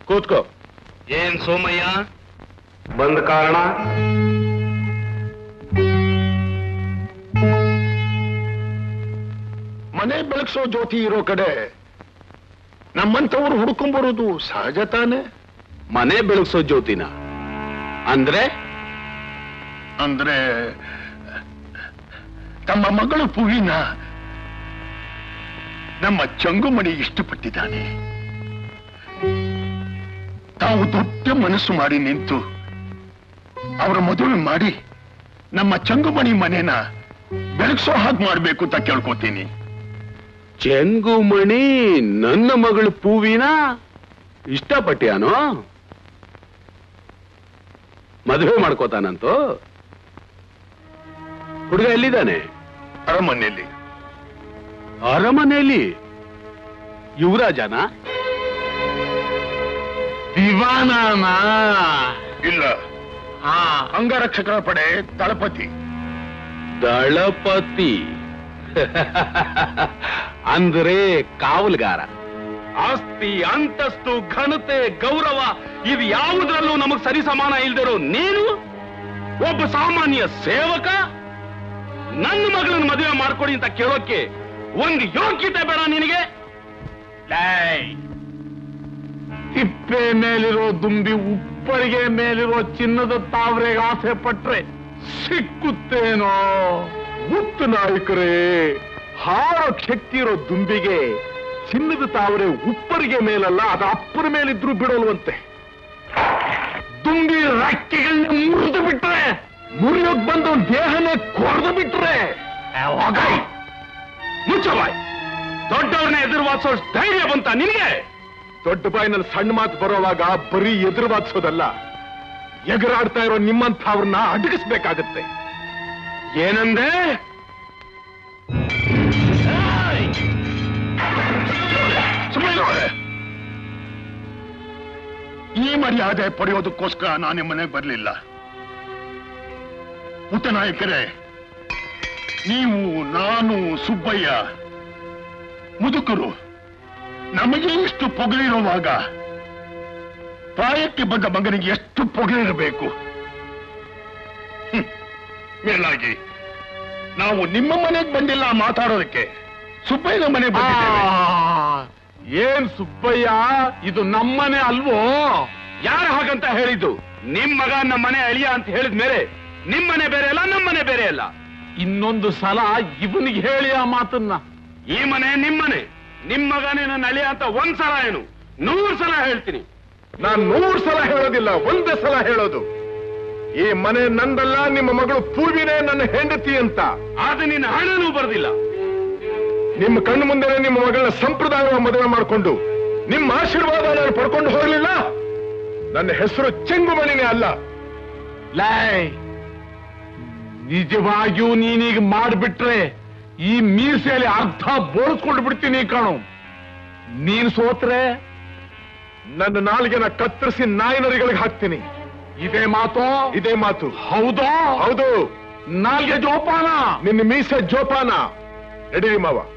ಕೂತ್ಕೋ ಏನ್ ಸೋಮಯ್ಯ ಬಂದ ಕಾರಣ ಮನೆ ಬೆಳಗ್ಸೋ ಜ್ಯೋತಿ ಇರೋ ಕಡೆ ನಮ್ಮಂತವ್ರು ಹುಡ್ಕೊಂಬರೋದು ಸಹಜ ತಾನೆ ಮನೆ ಬೆಳಗ್ಸೋ ಜ್ಯೋತಿನ ಅಂದ್ರೆ ಅಂದ್ರೆ ತಮ್ಮ ಮಗಳು ಪುವಿನ ನಮ್ಮ ಚಂಗುಮಣಿ ಇಷ್ಟಪಟ್ಟಿದ್ದಾನೆ ತಾವು ದೊಡ್ಡ ಮನಸ್ಸು ಮಾಡಿ ನಿಂತು ಅವರ ಮದುವೆ ಮಾಡಿ ನಮ್ಮ ಚಂಗುಮಣಿ ಮನೇನ ಬೆಳಗ್ಸೋ ಹಾಗೆ ಮಾಡ್ಬೇಕು ಅಂತ ಕೇಳ್ಕೊತೀನಿ ಚೆಂಗುಮಣಿ ನನ್ನ ಮಗಳು ಪೂವಿನ ಇಷ್ಟಪಟ್ಟ್ಯಾನೋ ಮದುವೆ ಮಾಡ್ಕೋತಾನಂತೋ ಹುಡುಗ ಎಲ್ಲಿದ್ದಾನೆ ಅರಮನೆಯಲ್ಲಿ ಅರಮನೆಯಲ್ಲಿ ಯುವರಾಜನ ದಿವಾನನ ಇಲ್ಲ ಅಂಗರಕ್ಷಕರ ಪಡೆ ದಳಪತಿ ದಳಪತಿ ಅಂದ್ರೆ ಕಾವಲುಗಾರ ಆಸ್ತಿ ಅಂತಸ್ತು ಘನತೆ ಗೌರವ ಇದು ಯಾವುದರಲ್ಲೂ ನಮಗ್ ಸರಿ ಸಮಾನ ಇಲ್ದಿರೋ ನೀನು ಒಬ್ಬ ಸಾಮಾನ್ಯ ಸೇವಕ ನನ್ನ ಮಗಳನ್ನ ಮದುವೆ ಮಾಡ್ಕೊಡಿ ಅಂತ ಕೇಳೋಕೆ ಒಂದು ಯೋಗ್ಯತೆ ಬೇಡ ನಿನಗೆ ಲೈ, ತಿಪ್ಪೆ ಮೇಲಿರೋ ದುಂಬಿ ಉಪ್ಪರಿಗೆ ಮೇಲಿರೋ ಚಿನ್ನದ ತಾವರೆಗೆ ಆಸೆ ಪಟ್ರೆ ಸಿಕ್ಕುತ್ತೇನೋ ಮುತ್ತು ನಾಯಕರೇ ಹಾರೋ ಶಕ್ತಿ ಇರೋ ದುಂಬಿಗೆ ಚಿನ್ನದ ತಾವರೆ ಉಪ್ಪರಿಗೆ ಮೇಲಲ್ಲ ಅದು ಅಪ್ಪರ ಮೇಲಿದ್ರು ಬಿಡೋಲ್ವಂತೆ ದುಂಬಿ ರೆಕ್ಕೆಗಳನ್ನ ಮುರಿದು ಬಿಟ್ರೆ ಮುರಿಯೋಕ್ ಬಂದ ದೇಹನೇ ಕೊರೆದು ಬಿಟ್ರೆ ಹೋಗೈ ಮುಚ್ಚಬಾಯ್ ದೊಡ್ಡವ್ರನ್ನ ಎದುರು ವಾದಿಸೋ ಧೈರ್ಯ ಬಂತ ನಿನಗೆ ದೊಡ್ಡ ಬಾಯಿನಲ್ಲಿ ಸಣ್ಣ ಮಾತು ಬರೋವಾಗ ಬರೀ ಎದುರು ವಾದಿಸೋದಲ್ಲ ಎಗರಾಡ್ತಾ ಇರೋ ನಿಮ್ಮಂಥವ್ರನ್ನ ಅಡಗಿಸ್ಬೇಕಾಗತ್ತೆ ಏನಂದೆ ಸುಮ್ಮನೆ ಇರು. ಈ ಮರ್ಯಾದೆ ಪಡೆಯೋದಕ್ಕೋಸ್ಕರ ನಾನು ಮನೆಗೆ ಬರಲಿಲ್ಲ ನಾಯಕರೇ ನೀವು ನಾನು ಸುಬ್ಬಯ್ಯ ಮುದುಕರು ನಮಗೆ ಇಷ್ಟು ಪೊಗಳಿರುವಾಗ ಪ್ರಾಯಕ್ಕೆ ಬಂದ ಮಗನಿಗೆ ಎಷ್ಟು ಪೊಗಳಿರಬೇಕು ಹ್ಮ್. ಮೇಲಾಗಿ ನಾವು ನಿಮ್ಮ ಮನೆಗೆ ಬಂದಿಲ್ಲ ಮಾತಾಡೋದಕ್ಕೆ ಸುಬ್ಬಯ್ಯನ ಮನೆಗೆ ಬಂದಿದ್ದೇವೆ ಏನ್ ಸುಬ್ಬಯ್ಯ ಇದು ನಮ್ಮನೆ ಅಲ್ವೋ ಯಾರು ಹಾಗಂತ ಹೇಳಿದ್ದು ನಿಮ್ ಮಗ ನಮ್ಮ ಮನೆ ಅಳಿಯ ಅಂತ ಹೇಳಿದ ಮೇಲೆ ನಿಮ್ಮನೆ ಬೇರೆ ಅಲ್ಲ ನಮ್ಮನೆ ಬೇರೆ ಅಲ್ಲ ಇನ್ನೊಂದು ಸಲ ಇವನಿಗೆ ಹೇಳಿ ಆ ಮಾತನ್ನ ಈ ಮನೆ ನಿಮ್ಮನೆ ನಿಮ್ ಮಗನೇ ನನ್ನ ಅಳಿಯ ಅಂತ ಒಂದ್ ಸಲ ಏನು ನೂರ್ ಸಲ ಹೇಳ್ತೀನಿ ನಾನ್ ನೂರ್ ಸಲ ಹೇಳೋದಿಲ್ಲ ಒಂದೇ ಸಲ ಹೇಳೋದು ಈ ಮನೆ ನಂದಲ್ಲ ನಿಮ್ಮ ಮಗಳು ಪೂವಿನೇ ನನ್ನ ಹೆಂಡತಿ ಅಂತ ಆದ್ರೆ ನಿನ್ನ ಹಣನೂ ಬರ್ದಿಲ್ಲ ನಿಮ್ಮ ಕಣ್ಣು ಮುಂದೆ ನಿಮ್ಮ ಮಗಳನ್ನ ಸಂಪ್ರದಾಯ ಮದುವೆ ಮಾಡಿಕೊಂಡು ನಿಮ್ಮ ಆಶೀರ್ವಾದ ನಾನು ಪಡ್ಕೊಂಡು ಹೋಗ್ಲಿಲ್ಲ ನನ್ನ ಹೆಸರು ಚೆಂಗುಮಣಿನೇ ಅಲ್ಲ ಲೈ ನಿಜವಾಗಿಯೂ ನೀನೀಗ ಮಾಡ್ಬಿಟ್ರೆ ಈ ಮೀಸೆಯಲ್ಲಿ ಅರ್ಧ ಬೋಳಿಸ್ಕೊಂಡು ಬಿಡ್ತೀನಿ ಕಾಣು ನೀನ್ ಸೋತ್ರೆ ನನ್ನ ನಾಲಿಗೆನ ಕತ್ತರಿಸಿ ನಾಯಿನರಿಗಳಿಗೆ ಹಾಕ್ತೀನಿ ಇದೇ ಮಾತು ಇದೇ ಮಾತು ಹೌದಾ ಹೌದು ನಾಲ್ಗೆ ಜೋಪಾನ ನಿನ್ನ ಮೀಸೆ ಜೋಪಾನ ನಡೀರಿ ಮಾವ